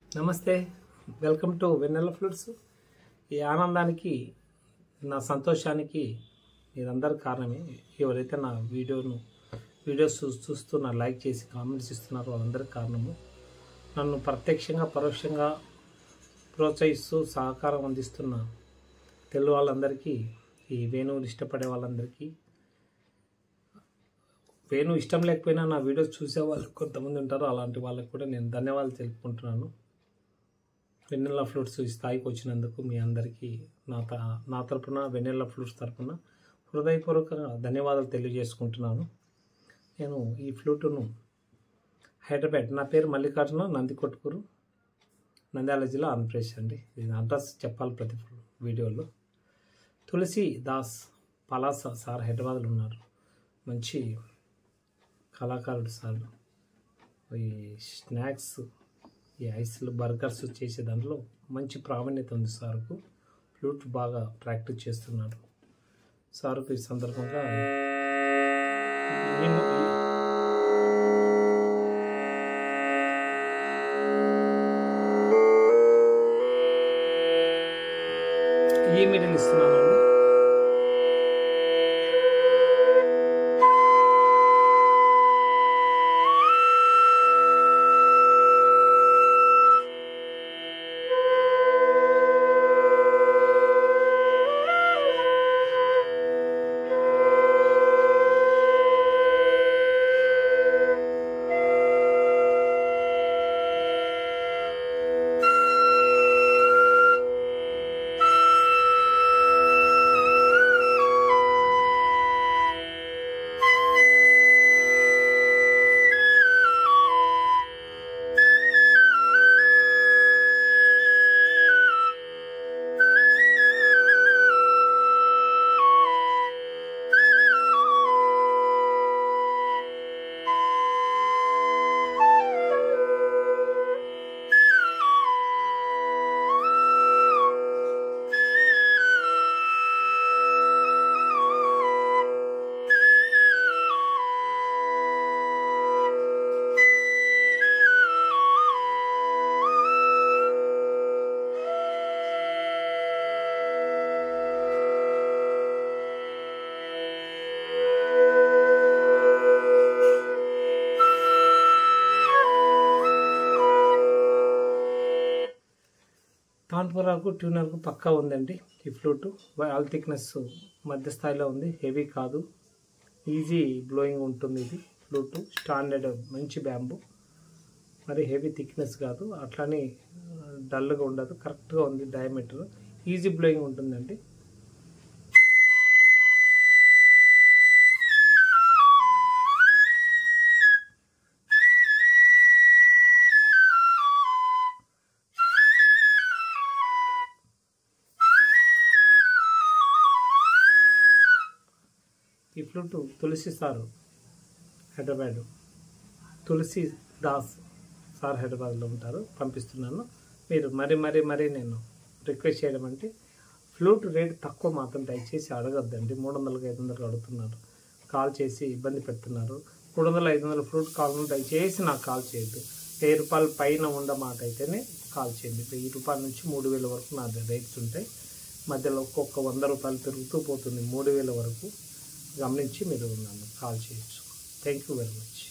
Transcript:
నమస్తే welcome to Vennela flutes ఈ ఆనందానికి నా సంతోషానికి మీరందరి కారణమే ఎవరైతే నా వీడియోను వీడియోస్ చూ చూస్తున్న లైక్ చేసి కామెంట్స్ ఇస్తున్నారో వాళ్ళందరికీ కారణము నన్ను ప్రత్యక్షంగా పరోక్షంగా ప్రోత్సహిస్తూ సహకారం అందిస్తున్న తెలుగు వాళ్ళందరికీ ఈ వేణువుని ఇష్టపడే వాళ్ళందరికీ వేణు ఇష్టం లేకపోయినా నా వీడియోస్ చూసే వాళ్ళు కొంతమంది ఉంటారు అలాంటి వాళ్ళకి కూడా నేను ధన్యవాదాలు తెలుపుకుంటున్నాను వెన్నెల ఫ్లూట్స్ ఈ స్థాయికి వచ్చినందుకు మీ అందరికీ నా త నా తరపున వెన్నెల ఫ్లూట్స్ తరపున హృదయపూర్వకంగా ధన్యవాదాలు తెలియజేసుకుంటున్నాను నేను ఈ ఫ్లూటును హైదరాబాద్ నా పేరు మల్లికార్జున నందికొట్కూరు నంద్యాల జిల్లా ఆంధ్రప్రదేశ్ అండి ఇది అడ్రస్ చెప్పాలి ప్రతి వీడియోలో తులసి దాస్ పలాస సార్ హైదరాబాద్లో ఉన్నారు మంచి కళాకారుడు సార్ ఈ స్నాక్స్ ఈ ఐస్లు బర్గర్స్ చేసే దాంట్లో మంచి ప్రావీణ్యత ఉంది సార్కు ఫ్లూట్ బాగా ప్రాక్టీస్ చేస్తున్నాడు సార్కు ఈ సందర్భంగా నేను ఈ మెడల్ ఇస్తున్నానండి తాన్పురాకు ట్యూనర్కు పక్కా ఉందండి ఈ ఫ్లూట్ ఆల్ థిక్నెస్ మధ్య స్థాయిలో ఉంది హెవీ కాదు ఈజీ బ్లోయింగ్ ఉంటుంది ఇది ఫ్లూట్ స్టాండర్డ్ మంచి బ్యాంబు మరి హెవీ థిక్నెస్ కాదు అట్లానే డల్గా ఉండదు కరెక్ట్గా ఉంది డయామీటర్ ఈజీ బ్లోయింగ్ ఉంటుందండి ఈ flute Tulasi sir Hyderabad Tulasi Das sir హైదరాబాద్లో ఉంటారు పంపిస్తున్నాను మీరు మరి మరి మరి నేను రిక్వెస్ట్ చేయడం అంటే ఫ్లూట్ రేట్ తక్కువ మాత్రం దయచేసి అడగద్దండి మూడు వందలకి ఐదు వందలకు అడుగుతున్నారు కాల్ చేసి ఇబ్బంది పెడుతున్నారు మూడు వందల ఐదు వందల ఫ్లూట్ కావాలని దయచేసి నాకు కాల్ చేయొద్దు వెయ్యి రూపాయల పైన ఉన్న మాట అయితేనే కాల్ చేయండి వెయ్యి రూపాయల నుంచి మూడు వేల వరకు నా రేట్స్ ఉంటాయి మధ్యలో ఒక్కొక్క వంద రూపాయలు పెరుగుతూ పోతుంది మూడు వేల వరకు గమనించి మీరు నన్ను కాల్ చేయొచ్చు థ్యాంక్ యూ వెరీ మచ్